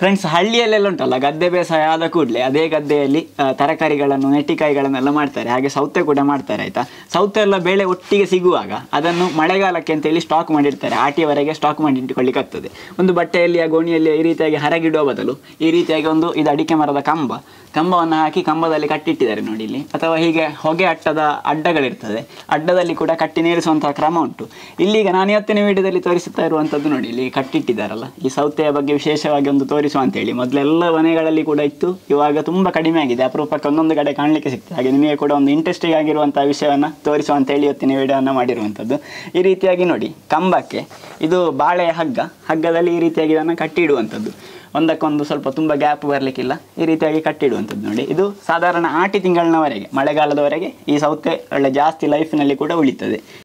friends ಹಳ್ಳಿಯಲ್ಲೆಲ್ಲ ಉಂಟಲ್ಲ ಗದ್ದೆ ಬೇಸಾಯ ಆದ ಕೂಡಲೇ ಅದೇ ಗದ್ದೆಯಲ್ಲಿ ಆ, ತರಕಾರಿಗಳನ್ನು ನೆಟ್ಟಿಕಾಯಿಗಳನ್ನೆಲ್ಲ ಮಾಡ್ತಾರೆ ಹಾಗೆ ಸೌತೆ ಕೂಡ ಮಾಡ್ತಾರೆ ಆಯ್ತಾ ಸೌತೆ ಎಲ್ಲ ಬೆಳೆ ಒಟ್ಟಿಗೆ ಸಿಗುವಾಗ ಅದನ್ನು ಮಳೆಗಾಲಕ್ಕೆ ಅಂತೇಳಿ ಸ್ಟಾಕ್ ಮಾಡಿರ್ತಾರೆ ಆಟಿಯವರೆಗೆ ಸ್ಟಾಕ್ ಮಾಡಿ ಇಟ್ಕೊಳ್ಳಿಕ್ಕೆ ಆಗ್ತದೆ ಒಂದು ಬಟ್ಟೆಯಲ್ಲಿ ಆ ಗೋಣಿಯಲ್ಲಿ ಈ ರೀತಿಯಾಗಿ ಹರಗಿಡುವ ಬದಲು ಈ ರೀತಿಯಾಗಿ ಒಂದು ಇದು ಅಡಿಕೆ ಮರದ ಕಂಬ ಕಂಬವನ್ನು ಹಾಕಿ ಕಂಬದಲ್ಲಿ ಕಟ್ಟಿಟ್ಟಿದ್ದಾರೆ ನೋಡಿ ಇಲ್ಲಿ ಅಥವಾ ಹೀಗೆ ಹೊಗೆ ಅಟ್ಟದ ಅಡ್ಡಗಳಿರ್ತದೆ ಅಡ್ಡದಲ್ಲಿ ಕೂಡ ಕಟ್ಟಿ ನೇರಿಸುವಂತಹ ಕ್ರಮ ಉಂಟು ಇಲ್ಲಿಗ ನಾನು ಇವತ್ತಿನ ವಿಡಿಯೋದಲ್ಲಿ ತೋರಿಸುತ್ತಾ ಇರುವಂಥದ್ದು ನೋಡಿ ಇಲ್ಲಿ ಕಟ್ಟಿಟ್ಟಿದ್ದಾರಲ್ಲ ಈ ಸೌತೆಯ ಬಗ್ಗೆ ವಿಶೇಷವಾಗಿ ಒಂದು ತೋರಿಸುವ ಅಂತೇಳಿ ಮೊದಲೆಲ್ಲ ಮನೆಗಳಲ್ಲಿ ಕೂಡ ಇತ್ತು ಇವಾಗ ತುಂಬ ಕಡಿಮೆ ಆಗಿದೆ ಅಪರೂಪಕ್ಕೆ ಒಂದೊಂದು ಕಡೆ ಕಾಣಲಿಕ್ಕೆ ಸಿಗ್ತದೆ ಹಾಗೆ ನಿಮಗೆ ಕೂಡ ಒಂದು ಇಂಟ್ರೆಸ್ಟಿಂಗ್ ಆಗಿರುವಂತಹ ವಿಷಯವನ್ನು ತೋರಿಸುವ ಅಂತೇಳಿ ಇವತ್ತಿನ ವಿಡಿಯೋನ ಮಾಡಿರುವಂಥದ್ದು ಈ ರೀತಿಯಾಗಿ ನೋಡಿ ಕಂಬಕ್ಕೆ ಇದು ಬಾಳೆಯ ಹಗ್ಗ ಹಗ್ಗದಲ್ಲಿ ಈ ರೀತಿಯಾಗಿ ಇದನ್ನು ಕಟ್ಟಿಡುವಂಥದ್ದು ಒಂದಕ್ಕೊಂದು ಸ್ವಲ್ಪ ತುಂಬ ಗ್ಯಾಪ್ ಬರಲಿಕ್ಕಿಲ್ಲ ಈ ರೀತಿಯಾಗಿ ಕಟ್ಟಿಡುವಂಥದ್ದು ನೋಡಿ ಇದು ಸಾಧಾರಣ ಆಟಿ ತಿಂಗಳಿನವರೆಗೆ ಮಳೆಗಾಲದವರೆಗೆ ಈ ಸೌತೆ ಒಳ್ಳೆ ಜಾಸ್ತಿ ಲೈಫ್ನಲ್ಲಿ ಕೂಡ ಉಳಿತದೆ